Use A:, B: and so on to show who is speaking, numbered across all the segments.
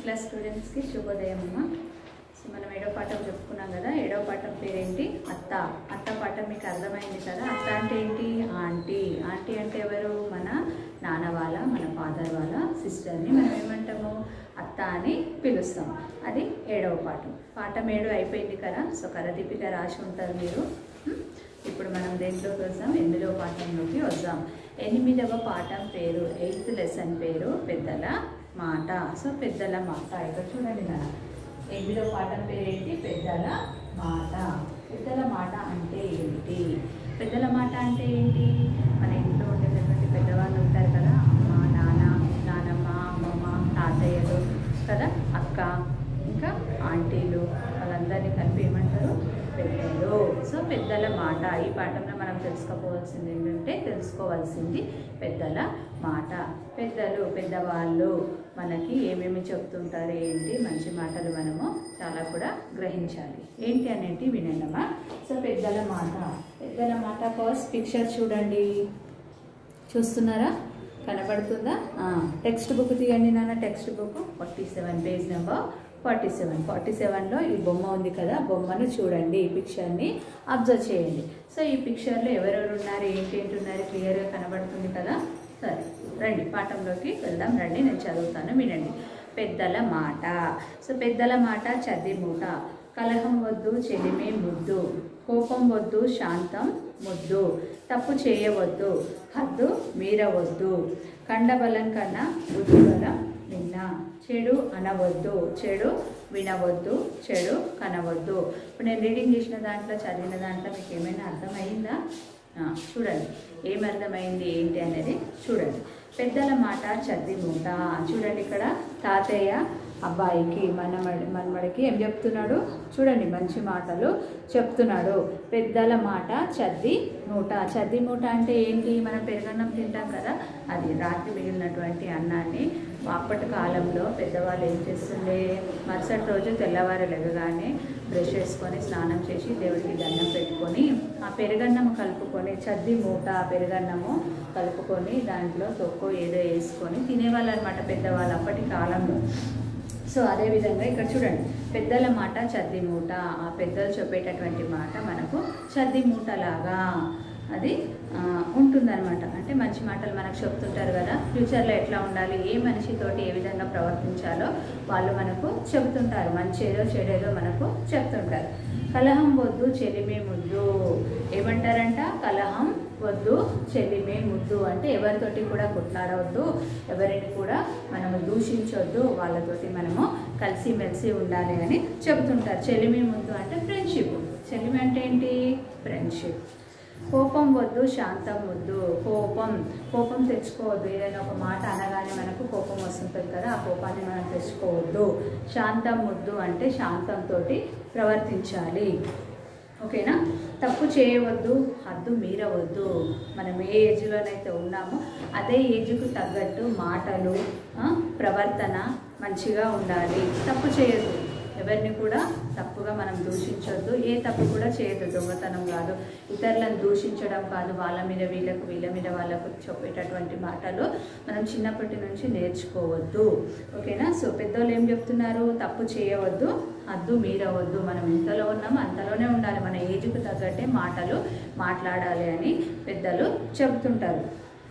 A: Class స్టూడెంట్స్కి శుభోదయం అమ్మ సో మనం ఏడో పాఠం చెప్పుకున్నాం కదా ఏడో పాఠం పేరేంటి అత్త అత్త పాఠం మీకు అర్థమైంది కదా అత్త అంటే ఏంటి ఆంటీ ఆంటీ అంటే ఎవరు మన నాన్న వాళ్ళ మన ఫాదర్ వాళ్ళ సిస్టర్ని మనం ఏమంటాము అత్త అని పిలుస్తాం అది ఏడవ పాఠం పాఠం ఏడు అయిపోయింది కదా సో కరదీపిక రాసి ఉంటారు మీరు ఉం? ఇప్పుడు మనం దేంట్లోకి వద్దాం ఎనిమిదవ పాఠంలోకి వద్దాం ఎనిమిదవ పాఠం పేరు ఎయిత్ లెసన్ పేరు పెద్దల మాట సో పెద్దల మాట ఇక్కడ చూడండి నాన్న ఎనిమిదవ పాఠం పేరు ఏంటి పెద్దల మాట పెద్దల మాట అంటే ఏంటి పెద్దల మాట అంటే ఏంటి మన ఇంట్లో ఉండేటటువంటి పెద్దవాళ్ళు ఉంటారు కదా అమ్మ నాన్న నానమ్మ అమ్మమ్మ తాతయ్యలు కదా అక్క ఇంకా ఆంటీలు వాళ్ళందరినీ కలిపి ఏమంటారు పెద్దలు సో పెద్దల మాట ఈ పాఠంలో మనం తెలుసుకోవాల్సింది ఏంటంటే తెలుసుకోవాల్సింది పెద్దల మాట పెద్దలు పెద్దవాళ్ళు మనకి ఏమేమి చెప్తుంటారు ఏంటి మంచి మాటలు మనము చాలా కూడా గ్రహించాలి ఏంటి అనేటి వినండమ్మా సో పెద్దల మాట పెద్దల మాట ఫస్ట్ పిక్చర్ చూడండి చూస్తున్నారా కనబడుతుందా టెక్స్ట్ బుక్ తీయండి నాన్న textbook forty seven page number forty seven forty సెవెన్లో ఈ బొమ్మ ఉంది కదా బొమ్మను చూడండి ఈ పిక్చర్ని అబ్జర్వ్ చేయండి సో ఈ పిక్చర్లో ఎవరెవరు ఉన్నారు ఏంటి ఏంటి ఉన్నారు క్లియర్గా కనబడుతుంది కదా సరే రండి పాఠంలోకి వెళ్దాం రండి నేను చదువుతాను వినండి పెద్దల మాట సో పెద్దల మాట చద్ది మూట కలహం వద్దు చెలిమే ముద్దు కోపం వద్దు శాంతం ముద్దు తప్పు చేయవద్దు హద్దు మీరవద్దు కండబలం కన్నా బుద్ధిబలం విన్న చెడు అనవద్దు చెడు వినవద్దు చెడు కనవద్దు ఇప్పుడు నేను రీడింగ్ చేసిన దాంట్లో చదివిన దాంట్లో మీకు ఏమైనా అర్థమైందా ఆ, చూడండి ఏం అర్థమైంది ఏంటి అనేది చూడండి పెద్దల మాట చద్ది మూట చూడండి ఇక్కడ తాతయ్య అబ్బాయికి మనమడి మనమడికి ఏం చెప్తున్నాడు చూడండి మంచి మాటలు చెప్తున్నాడు పెద్దల మాట చద్ది మూట చద్ది మూట అంటే ఏంటి మనం పెరుగన్నం తింటాం కదా అది రాత్రి మిగిలినటువంటి అన్నాన్ని అప్పటి కాలంలో పెద్దవాళ్ళు ఏం చేస్తుండే మరుసటి రోజు తెల్లవారు లెగగానే బ్రష్ చేసుకొని స్నానం చేసి దేవుడికి దండం పెట్టుకొని ఆ పెరుగన్నం కలుపుకొని చద్ది మూట ఆ పెరుగన్నము కలుపుకొని దాంట్లో తొక్కు ఏదో వేసుకొని తినేవాళ్ళు అనమాట పెద్దవాళ్ళు అప్పటి కాలంలో సో అదేవిధంగా ఇక్కడ చూడండి పెద్దల మాట చద్ది మూట ఆ పెద్దలు చెప్పేటటువంటి మాట మనకు చద్ది మూటలాగా అది ఆ, ఉంటుందన్నమాట అంటే మంచి మాటలు మనకు చెప్తుంటారు కదా ఫ్యూచర్లో ఎట్లా ఉండాలి ఏ మనిషితోటి ఏ విధంగా ప్రవర్తించాలో వాళ్ళు మనకు చెబుతుంటారు మంచేదో చెడేదో మనకు చెప్తుంటారు కలహం వద్దు చెలిమే ముద్దు ఏమంటారంట కలహం వద్దు చెలిమే ముద్దు అంటే ఎవరితోటి కూడా కొట్లాడవద్దు ఎవరిని కూడా మనము దూషించొద్దు వాళ్ళతోటి మనము కలిసిమెలిసి ఉండాలి అని చెబుతుంటారు చెలిమి ముద్దు అంటే ఫ్రెండ్షిప్ చెలిమి అంటే ఏంటి ఫ్రెండ్షిప్ కోపం వద్దు శాంతం వద్దు కోపం కోపం తెచ్చుకోవద్దు ఏదైనా ఒక మాట అనగానే మనకు కోపం వస్తుంటుంది కదా ఆ కోపాన్ని మనం తెచ్చుకోవద్దు శాంతం వద్దు అంటే శాంతంతో ప్రవర్తించాలి ఓకేనా తప్పు చేయవద్దు హద్దు మీరవద్దు మనం ఏ ఏజ్లోనైతే ఉన్నామో అదే ఏజ్కు తగ్గట్టు మాటలు ఆ, ప్రవర్తన మంచిగా ఉండాలి తప్పు చేయొద్దు ఎవరిని కూడా తప్పుగా మనం దూషించొద్దు ఏ తప్పు కూడా చేయొద్దు దొంగతనం కాదు ఇతరులను దూషించడం కాదు వాళ్ళ మీద వీళ్ళకు వీళ్ళ మీద వాళ్ళకు చెప్పేటటువంటి మాటలు మనం చిన్నప్పటి నుంచి నేర్చుకోవద్దు ఓకేనా సో పెద్దోళ్ళు ఏం చెప్తున్నారు తప్పు చేయవద్దు అద్దు మీరవద్దు మనం ఎంతలో ఉన్నామో అంతలోనే ఉండాలి మన ఏజ్కు తగ్గట్టే మాటలు మాట్లాడాలి అని పెద్దలు చెబుతుంటారు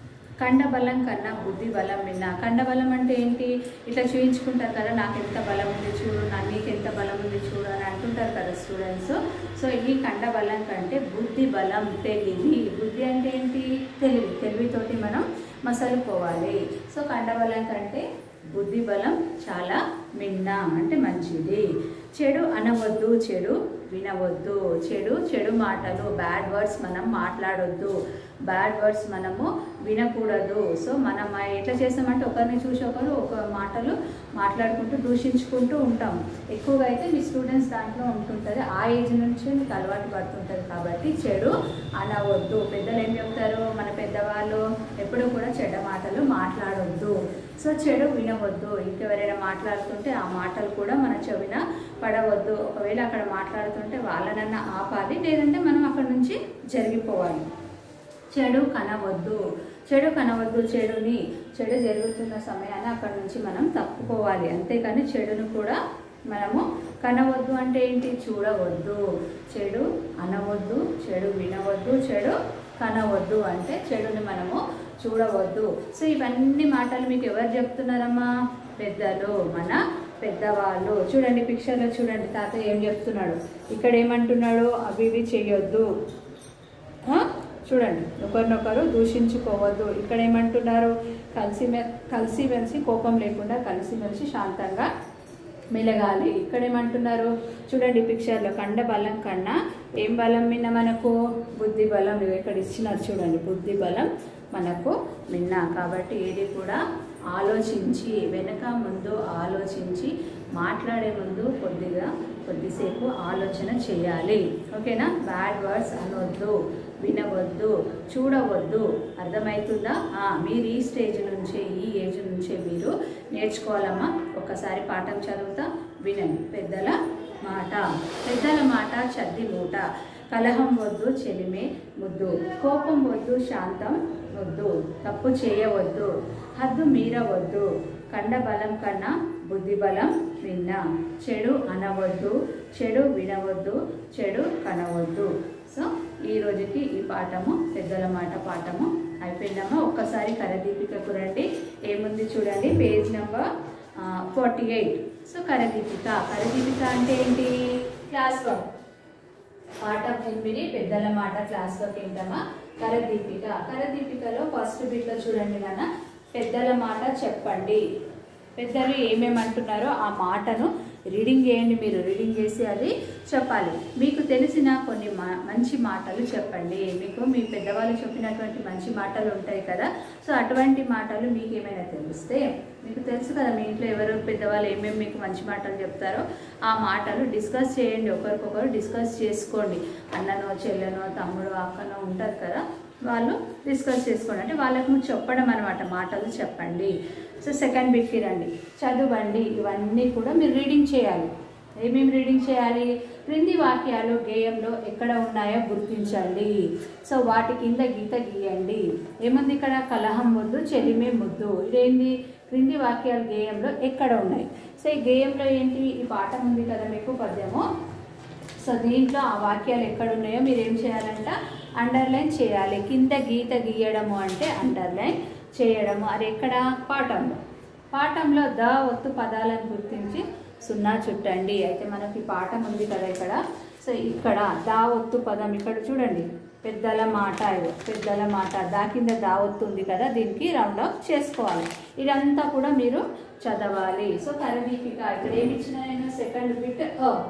A: కండబలం కన్నా బుద్ధి బలం విన్నా కండబలం అంటే ఏంటి ఇట్లా చూయించుకుంటారు కదా నాకు ఎంత బలం ఉంది చూడు నా నీకు ఎంత బలం ఉంది చూడు అని అంటుంటారు కదా స్టూడెంట్స్ సో ఈ కండబలం కంటే బుద్ధి బలం తెలివి బుద్ధి అంటే ఏంటి తెలివి తెలివితోటి మనం మసలుకోవాలి సో కండబలం కంటే బుద్ధి బలం చాలా మిన్న అంటే మంచిది చెడు అనవద్దు చెడు వినవద్దు చెడు చెడు మాటలు బ్యాడ్ వర్డ్స్ మనం మాట్లాడొద్దు బ్యాడ్ వర్డ్స్ మనము వినకూడదు సో మనం ఎట్లా చేస్తామంటే ఒకరిని చూసి ఒకరు ఒక మాటలు మాట్లాడుకుంటూ దూషించుకుంటూ ఉంటాం ఎక్కువగా అయితే మీ స్టూడెంట్స్ దాంట్లో ఉంటుంటుంది ఆ ఏజ్ నుంచి మీకు అలవాటు పడుతుంటుంది కాబట్టి చెడు అనవద్దు పెద్దలు ఏం చెప్తారు మన పెద్దవాళ్ళు ఎప్పుడూ కూడా చెడ్డ మాటలు మాట్లాడొద్దు సో చెడు వినవద్దు ఇంకెవరైనా మాట్లాడుతుంటే ఆ మాటలు కూడా మన చెవిన పడవద్దు ఒకవేళ అక్కడ మాట్లాడుతుంటే వాళ్ళనన్నా ఆపాలి లేదంటే మనం అక్కడ నుంచి జరిగిపోవాలి చెడు కనవద్దు చెడు కనవద్దు చెడుని చెడు జరుగుతున్న సమయాన్ని అక్కడ నుంచి మనం తప్పుకోవాలి అంతేకాని చెడును కూడా మనము కనవద్దు అంటే ఏంటి చూడవద్దు చెడు అనవద్దు చెడు వినవద్దు చెడు కనవద్దు అంటే చెడుని మనము చూడవద్దు సో ఇవన్నీ మాటలు మీకు ఎవరు చెప్తున్నారమ్మా పెద్దలు మన పెద్దవాళ్ళు చూడండి పిక్చర్లో చూడండి తాత ఏం చెప్తున్నాడు ఇక్కడ ఏమంటున్నాడు అవి ఇవి చేయొద్దు ఆ? చూడండి ఒకరినొకరు దూషించుకోవద్దు ఇక్కడ ఏమంటున్నారు కలిసి కలిసి మెలిసి కోపం లేకుండా కలిసిమెలిసి శాంతంగా మెలగాలి ఇక్కడ ఏమంటున్నారు చూడండి పిక్చర్లో కండ బలం కన్నా ఏం బలం మిన్న మనకు బుద్ధి బలం ఇగో ఇక్కడ ఇచ్చినారు చూడండి బుద్ధి బలం మనకు మిన్న కాబట్టి ఏది కూడా ఆలోచించి వెనక ముందు ఆలోచించి మాట్లాడే ముందు కొద్దిగా కొద్దిసేపు ఆలోచన చేయాలి ఓకేనా బ్యాడ్ వర్డ్స్ అనొద్దు వినవద్దు చూడవద్దు అర్థమవుతుందా ఆ, మీరు ఈ స్టేజ్ నుంచే ఈ ఏజ్ నుంచే మీరు నేర్చుకోవాలమ్మా ఒక్కసారి పాఠం చదువుతా వినండి పెద్దల మాట పెద్దల మాట చద్ది మూట కలహం వద్దు చెలిమే ముద్దు కోపం వద్దు శాంతం వద్దు తప్పు చేయవద్దు హద్దు మీరవద్దు కండ బలం కన్నా బుద్ధి బలం విన్నా చెడు అనవద్దు చెడు వినవద్దు చెడు కనవద్దు సో ఈ రోజుకి ఈ పాఠము పెద్దల మాట పాఠము అయిపోయిందమ్మా ఒక్కసారి కరదీపికకు రండి ఏముంది చూడండి page number forty eight so కరదీపిక కరదీపిక అంటే ఏంటి క్లాస్ వర్క్ పాఠం ఎనిమిది పెద్దల మాట క్లాస్ వర్క్ ఏంటమ్మా కరదీపిక కరదీపికలో ఫస్ట్ బిట్లో చూడండి నాన్న పెద్దల మాట చెప్పండి పెద్దలు ఏమేమి అంటున్నారో ఆ మాటను రీడింగ్ చేయండి మీరు రీడింగ్ చేసి అది చెప్పాలి మీకు తెలిసిన కొన్ని మా మంచి మాటలు చెప్పండి మీకు మీ పెద్దవాళ్ళు చెప్పినటువంటి మంచి మాటలు ఉంటాయి కదా సో అటువంటి మాటలు మీకు ఏమైనా తెలిస్తే మీకు తెలుసు కదా మీ ఇంట్లో ఎవరు పెద్దవాళ్ళు ఏమేమి మీకు మంచి మాటలు చెప్తారో ఆ మాటలు డిస్కస్ చేయండి ఒకరికొకరు డిస్కస్ చేసుకోండి అన్ననో చెల్లెనో తమ్ముడు అక్కనో ఉంటారు కదా వాళ్ళు డిస్కస్ చేసుకోండి అంటే వాళ్ళకు నువ్వు చెప్పడం అనమాట మాటలు చెప్పండి సో సెకండ్ బిట్కి రండి చదవండి ఇవన్నీ కూడా మీరు రీడింగ్ చేయాలి ఏమేమి రీడింగ్ చేయాలి క్రింది వాక్యాలు గేయంలో ఎక్కడ ఉన్నాయో గుర్తించండి సో వాటి కింద గీత గీయండి ఏముంది ఇక్కడ కలహం వద్దు చెలిమే ముద్దు ఇదేంది క్రింది వాక్యాలు గేయంలో ఎక్కడ ఉన్నాయి సో ఈ గేయంలో ఏంటి ఈ పాఠం ఉంది కదా మీకు పద్యము సో దీంట్లో ఆ వాక్యాలు ఎక్కడ ఉన్నాయో మీరు ఏం చేయాలంట అండర్లైన్ చేయాలి కింద గీత గీయడము అంటే అండర్లైన్ చేయడము అది ఎక్కడ పాఠంలో పాఠంలో ద ఒత్తు పదాలను గుర్తించి సున్నా చుట్టండి అయితే మనకి పాఠం ఉంది కదా ఇక్కడ సో ఇక్కడ దా ఒత్తు పదం ఇక్కడ చూడండి పెద్దల మాట ఇది పెద్దల మాట దా కింద దా ఒత్తు ఉంది కదా దీనికి రౌండ్ ఆఫ్ చేసుకోవాలి ఇదంతా కూడా మీరు చదవాలి సో కరదీపిక ఇక్కడ ఏమి ఇచ్చిన నేను సెకండ్ బిట్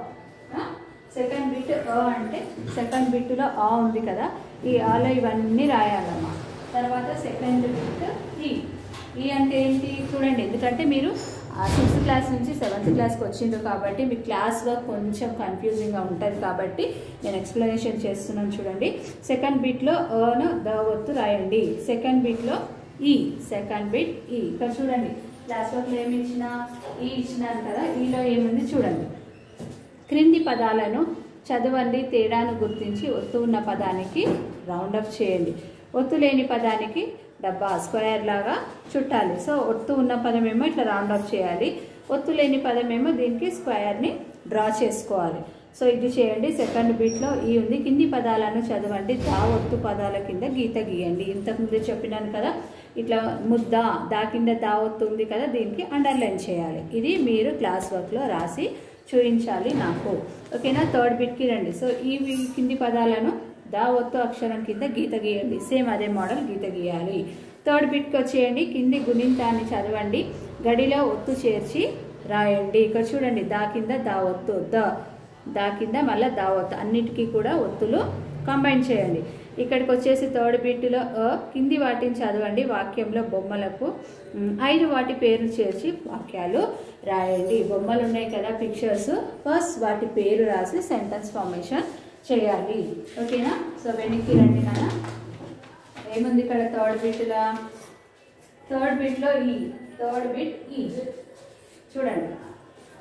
A: అ సెకండ్ బిట్ అ అంటే సెకండ్ బిట్లో ఆ ఉంది కదా ఈ ఆలో ఇవన్నీ రాయాలమ్మా తర్వాత సెకండ్ బిట్ ఈ ఈ అంటే ఏంటి చూడండి ఎందుకంటే మీరు సిక్స్త్ క్లాస్ నుంచి సెవెంత్ క్లాస్కి వచ్చిండ్రు కాబట్టి మీ క్లాస్ వర్క్ కొంచెం కన్ఫ్యూజింగ్గా ఉంటుంది కాబట్టి నేను ఎక్స్ప్లెనేషన్ చేస్తున్నాను చూడండి సెకండ్ బిట్లో అను ద ఒత్తు రాయండి సెకండ్ బిట్లో ఈ సెకండ్ బిట్ ఈ ఇక్కడ చూడండి క్లాస్ వర్క్లో ఏమి ఇచ్చిన ఈ ఇచ్చినారు కదా ఈలో ఏముంది చూడండి క్రింది పదాలను చదవండి తేడాను గుర్తించి ఒత్తు ఉన్న పదానికి రౌండ్ అప్ చేయండి ఒత్తు లేని పదానికి డబ్బా స్క్వేర్ లాగా చుట్టాలి సో ఒత్తు ఉన్న పదమేమో ఇట్లా రౌండ్ అప్ చేయాలి ఒత్తు లేని పదమేమో దీనికి స్క్వేర్ని డ్రా చేసుకోవాలి సో ఇది చేయండి సెకండ్ బీట్లో ఈ ఉంది కింది పదాలను చదవండి దా ఒత్తు పదాల కింద గీత గీయండి ఇంతకుముందే చెప్పినాను కదా ఇట్లా ముద్ద దా కింద దా ఒత్తు ఉంది కదా దీనికి అండర్లైన్ చేయాలి ఇది మీరు క్లాస్ వర్క్లో రాసి చూపించాలి నాకు ఓకేనా థర్డ్ బిట్కి రండి సో ఈ వి- కింది పదాలను దా ఒత్తు అక్షరం కింద గీత గీయండి సేమ్ అదే మోడల్ గీత గీయాలి థర్డ్ బిట్కి వచ్చేయండి కింది గుణింతాన్ని చదవండి గడిలో ఒత్తు చేర్చి రాయండి ఇక్కడ చూడండి దా కింద దా ఒత్తు ద దా కింద మళ్ళీ దా ఒత్తు అన్నిటికీ కూడా ఒత్తులు కంబైన్ చేయండి ఇక్కడికి వచ్చేసి థర్డ్ బిట్లో అ కింది వాటిని చదవండి వాక్యంలో బొమ్మలకు మ్, ఐదు వాటి పేర్లు చేర్చి వాక్యాలు రాయండి బొమ్మలు ఉన్నాయి కదా పిక్చర్స్ ఫస్ట్ వాటి పేరు రాసి సెంటెన్స్ ఫార్మేషన్ చేయాలి ఓకేనా సో వెనక్కి రండి నాన్న ఏముంది ఇక్కడ థర్డ్ బిట్లో థర్డ్ బిట్లో ఈ థర్డ్ బిట్ ఈ చూడండి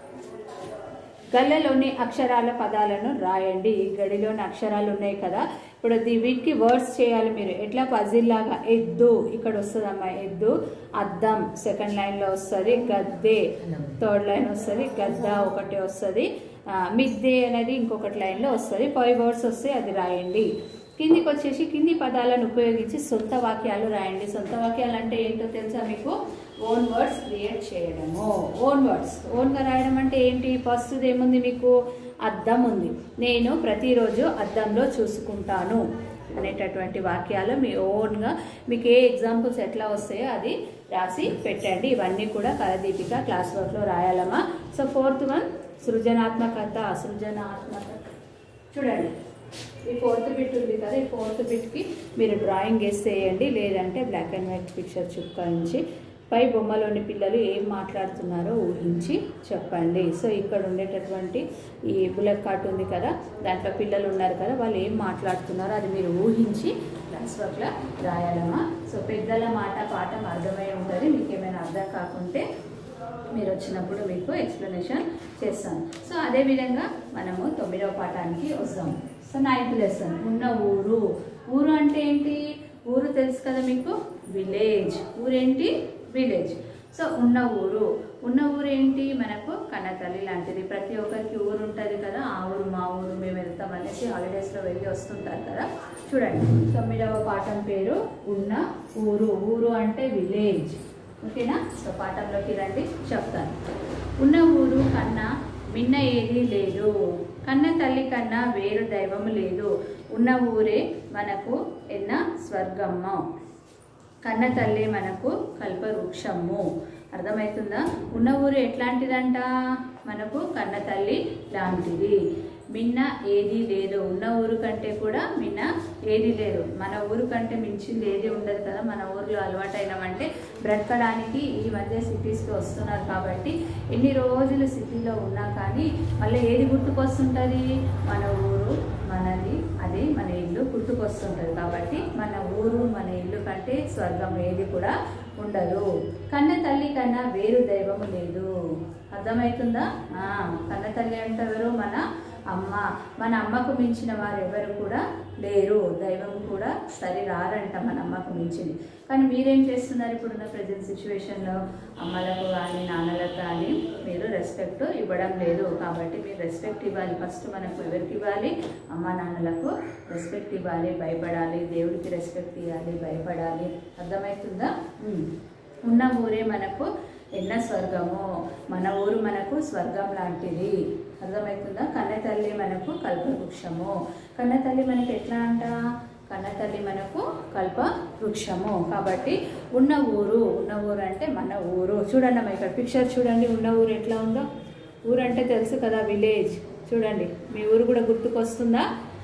A: గల్లలోని అక్షరాల పదాలను రాయండి ఈ గడిలోని అక్షరాలు ఉన్నాయి కదా ఇప్పుడు దీ వీటికి వర్డ్స్ చేయాలి మీరు ఎట్లా పజిల్ లాగా ఎద్దు ఇక్కడ వస్తుందమ్మా ఎద్దు అద్దం సెకండ్ లైన్లో వస్తుంది గద్దె థర్డ్ లైన్ వస్తుంది గద్ద ఒకటి వస్తుంది ఆ, మిద్దె అనేది ఇంకొకటి లైన్లో వస్తుంది ఫైవ్ వర్డ్స్ వస్తే అది రాయండి కిందికి వచ్చేసి కింది పదాలను ఉపయోగించి సొంత వాక్యాలు రాయండి సొంత వాక్యాలు అంటే ఏంటో తెలుసా మీకు ఓన్ వర్డ్స్ క్రియేట్ చేయడము ఓన్ వర్డ్స్ ఓన్గా రాయడం అంటే ఏంటి ఫస్ట్ ఏముంది మీకు అద్దం ఉంది నేను ప్రతిరోజు అద్దంలో చూసుకుంటాను అనేటటువంటి వాక్యాలు మీ ఓన్గా మీకు ఏ ఎగ్జాంపుల్స్ ఎట్లా వస్తాయో అది రాసి పెట్టండి ఇవన్నీ కూడా కలదీపిక క్లాస్ వర్క్లో రాయాలమ్మా సో ఫోర్త్ వన్ సృజనాత్మకత సృజనాత్మకత చూడండి ఈ ఫోర్త్ బిట్ ఉంది కదా ఈ ఫోర్త్ బిట్కి మీరు డ్రాయింగ్ వేసేయండి లేదంటే బ్లాక్ అండ్ వైట్ పిక్చర్ చుక్కాయించి పై బొమ్మలోని పిల్లలు ఏం మాట్లాడుతున్నారో ఊహించి చెప్పండి సో ఇక్కడ ఉండేటటువంటి ఈ బుల్లెట్ కార్ట్ ఉంది కదా దాంట్లో పిల్లలు ఉన్నారు కదా వాళ్ళు ఏం మాట్లాడుతున్నారో అది మీరు ఊహించి క్లాస్ వర్క్లో రాయాలమ్మా సో పెద్దల మాట పాఠం అర్థమై ఉంటుంది మీకు ఏమైనా అర్థం కాకుంటే మీరు వచ్చినప్పుడు మీకు ఎక్స్ప్లెనేషన్ చేస్తాను సో అదేవిధంగా మనము తొమ్మిదవ పాఠానికి వస్తాం సో నైన్త్ లెసన్ ఉన్న ఊరు ఊరు అంటే ఏంటి ఊరు తెలుసు కదా మీకు విలేజ్ ఊరేంటి విలేజ్ సో ఉన్న ఊరు ఉన్న ఊరు ఏంటి మనకు కన్నతల్లి లాంటిది ప్రతి ఒక్కరికి ఊరు ఉంటుంది కదా ఆ ఊరు మా ఊరు మేము వెళ్తాం అనేసి హాలిడేస్లో వెళ్ళి వస్తుంటారు కదా చూడండి తొమ్మిదవ పాఠం పేరు ఉన్న ఊరు ఊరు అంటే విలేజ్ ఓకేనా సో పాఠంలోకి రండి చెప్తాను ఉన్న ఊరు కన్నా మిన్న ఏది లేదు కన్న తల్లి కన్నా వేరు దైవము లేదు ఉన్న ఊరే మనకు ఎన్న స్వర్గమ్మ కన్న తల్లి మనకు కల్పవృక్షము అర్థమవుతుందా ఉన్న ఊరు ఎట్లాంటిదంట మనకు కన్న తల్లి లాంటిది మిన్న ఏది లేదు ఉన్న ఊరు కంటే కూడా మిన్న ఏది లేదు మన ఊరు కంటే మించింది ఏది ఉండదు కదా మన ఊర్లో అలవాటైనామంటే బ్రతకడానికి ఈ మధ్య సిటీస్కి వస్తున్నారు కాబట్టి ఎన్ని రోజులు సిటీలో ఉన్నా కానీ మళ్ళీ ఏది గుర్తుకొస్తుంటుంది మన ఊరు మనది అది మన ఇల్లు గుర్తుకొస్తుంటుంది కాబట్టి మన ఊరు మన ఇల్లు కంటే స్వర్గం ఏది కూడా ఉండదు కన్న తల్లి కన్నా వేరు దైవము లేదు అర్థమవుతుందా ఆ, కన్న తల్లి అంటే ఎవరు మన అమ్మ మన అమ్మకు మించిన వారు ఎవరు కూడా లేరు దైవం కూడా సరి రారంట మన అమ్మకు మించింది కానీ మీరేం చేస్తున్నారు ఇప్పుడున్న ప్రజెంట్ సిచ్యువేషన్లో అమ్మలకు కానీ నాన్నలకు కానీ మీరు రెస్పెక్ట్ ఇవ్వడం లేదు కాబట్టి మీరు రెస్పెక్ట్ ఇవ్వాలి ఫస్ట్ మనకు ఎవరికి ఇవ్వాలి అమ్మ నాన్నలకు రెస్పెక్ట్ ఇవ్వాలి భయపడాలి దేవుడికి రెస్పెక్ట్ ఇవ్వాలి భయపడాలి అర్థమవుతుందా ఉమ్. ఉన్న ఊరే మనకు ఎన్న స్వర్గము మన ఊరు మనకు స్వర్గం లాంటిది అర్థమవుతుందా కన్నతల్లి మనకు కల్పవృక్షము కన్నతల్లి మనకి ఎట్లా అంట కన్నతల్లి మనకు కల్ప వృక్షము కాబట్టి ఉన్న ఊరు ఉన్న ఊరు అంటే మన ఊరు చూడండి అమ్మా ఇక్కడ పిక్చర్ చూడండి ఉన్న ఊరు ఎట్లా ఉందో ఊరు అంటే తెలుసు కదా విలేజ్ చూడండి మీ ఊరు కూడా గుర్తుకొస్తుందా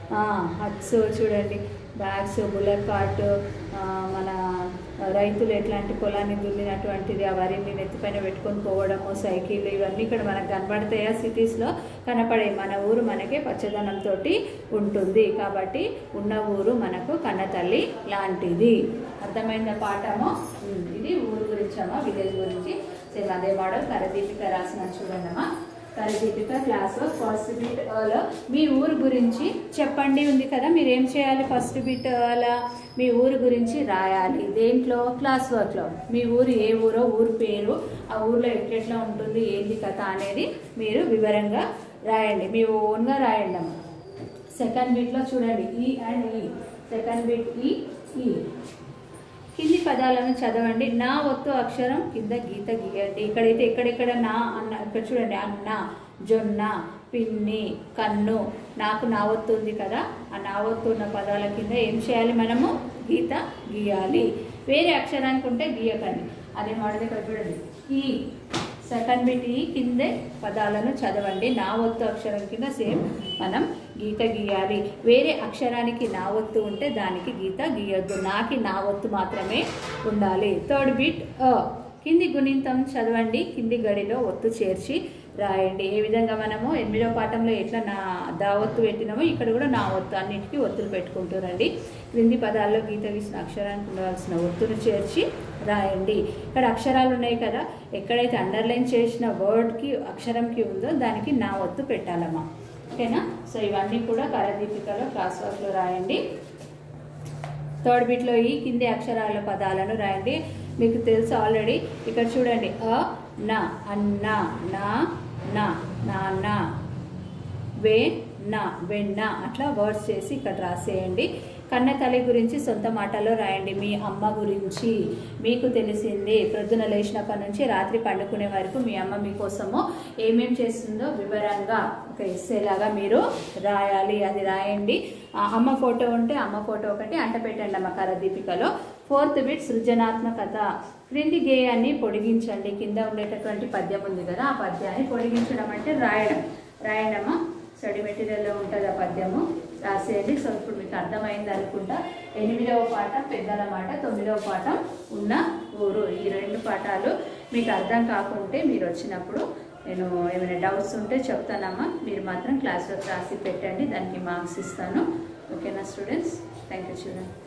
A: హట్స్ చూడండి బ్యాగ్స్ బుల్లెట్ కార్ట్ ఆ, మన రైతులు ఎట్లాంటి పొలాన్ని దున్నినటువంటిది ఆ వరిని నెత్తిపైన పెట్టుకొని పోవడము సైకిల్ ఇవన్నీ ఇక్కడ మనకు కనబడతాయా సిటీస్లో కనపడే మన ఊరు మనకే పచ్చదనంతో ఉంటుంది కాబట్టి ఉన్న ఊరు మనకు కన్నతల్లి లాంటిది అర్థమైందా పాఠము ఉమ్, ఇది ఊరు గురించి అమ్మా విలేజ్ గురించి సేమ్ అదే మోడల్ కరదీపిక రాసిన చూడండి అమ్మా కరదీపిక క్లాస్ ఫస్ట్ బిట్ లో మీ ఊరు గురించి చెప్పండి ఉంది కదా మీరు ఏం చేయాలి ఫస్ట్ బిట్ లో మీ ఊరు గురించి రాయాలి దేంట్లో క్లాస్ వర్క్లో మీ ఊరు ఏ ఊరో ఊరు పేరు ఆ ఊర్లో ఎట్లెట్లా ఉంటుంది ఏంది కథ అనేది మీరు వివరంగా రాయండి మీ ఓన్గా రాయండి అమ్మ సెకండ్ బిట్లో చూడండి ఈ అండ్ ఈ సెకండ్ బిట్ ఈ ఈ కింది పదాలను చదవండి నా ఒత్తు అక్షరం కింద గీత గీయండి ఇక్కడైతే ఎక్కడెక్కడ నా అన్న ఇక్కడ చూడండి అన్న జొన్న పిన్ని కన్ను నాకు నా ఒత్తు ఉంది కదా ఆ నా ఒత్తు ఉన్న పదాల కింద ఏం చేయాలి మనము గీత గీయాలి వేరే అక్షరానికి ఉంటే గీయకండి అదే మోడల్ ఇక్కడ చూడండి ఈ సెకండ్ బిట్ ఈ కిందే పదాలను చదవండి నా ఒత్తు అక్షరం కింద సేమ్ మనం గీత గీయాలి వేరే అక్షరానికి నా ఒత్తు ఉంటే దానికి గీత గీయొద్దు నాకి నా ఒత్తు మాత్రమే ఉండాలి థర్డ్ బిట్ అ కింది గుణింతం చదవండి కింది గడిలో ఒత్తు చేర్చి రాయండి ఏ విధంగా మనము ఎనిమిదో పాఠంలో ఎట్లా నా దా ఒత్తు పెట్టినామో ఇక్కడ కూడా నా ఒత్తు అన్నిటికీ ఒత్తులు పెట్టుకుంటారండి క్రింది పదాల్లో గీత గీసిన అక్షరానికి ఉండవలసిన ఒత్తును చేర్చి రాయండి ఇక్కడ అక్షరాలు ఉన్నాయి కదా ఎక్కడైతే అండర్లైన్ చేసిన వర్డ్కి అక్షరంకి ఉందో దానికి నా ఒత్తు పెట్టాలమ్మా ఓకేనా సో ఇవన్నీ కూడా కరదీపికలో క్లాస్ వర్క్లో రాయండి థర్డ్ బిట్లో ఈ కింది అక్షరాల పదాలను రాయండి మీకు తెలుసు ఆల్రెడీ ఇక్కడ చూడండి అ నా అన్న నా నా నాన్న వే నా వెన్న అట్లా వర్డ్స్ చేసి ఇక్కడ రాసేయండి కన్న తల్లి గురించి సొంత మాటల్లో రాయండి మీ అమ్మ గురించి మీకు తెలిసింది ప్రొద్దున లేచినప్పటి నుంచి రాత్రి పండుకునే వరకు మీ అమ్మ మీకోసము ఏమేం చేస్తుందో వివరంగా ఒక ఎస్సేలాగా మీరు రాయాలి అది రాయండి ఆ అమ్మ ఫోటో ఉంటే అమ్మ ఫోటో ఒకటి అంట పెట్టండి అమ్మ కర దీపికలో ఫోర్త్ బిట్ సృజనాత్మకత క్రింది గేయాన్ని పొడిగించండి కింద ఉండేటటువంటి పద్యం ఉంది కదా ఆ పద్యాన్ని పొడిగించడం అంటే రాయడం రాయడమా స్టడీ మెటీరియల్లో ఉంటుంది ఆ పద్యము రాసేయండి సో ఇప్పుడు మీకు అర్థమైంది అనుకుంటా ఎనిమిదవ పాఠం పెద్దల మాట తొమ్మిదవ పాఠం ఉన్న ఊరు ఈ రెండు పాఠాలు మీకు అర్థం కాకుంటే మీరు వచ్చినప్పుడు నేను ఏమైనా డౌట్స్ ఉంటే చెప్తానమ్మా మీరు మాత్రం క్లాస్లో రాసి పెట్టండి దానికి మార్క్స్ ఇస్తాను ఓకేనా స్టూడెంట్స్ థ్యాంక్ యూ చిల్డ్రన్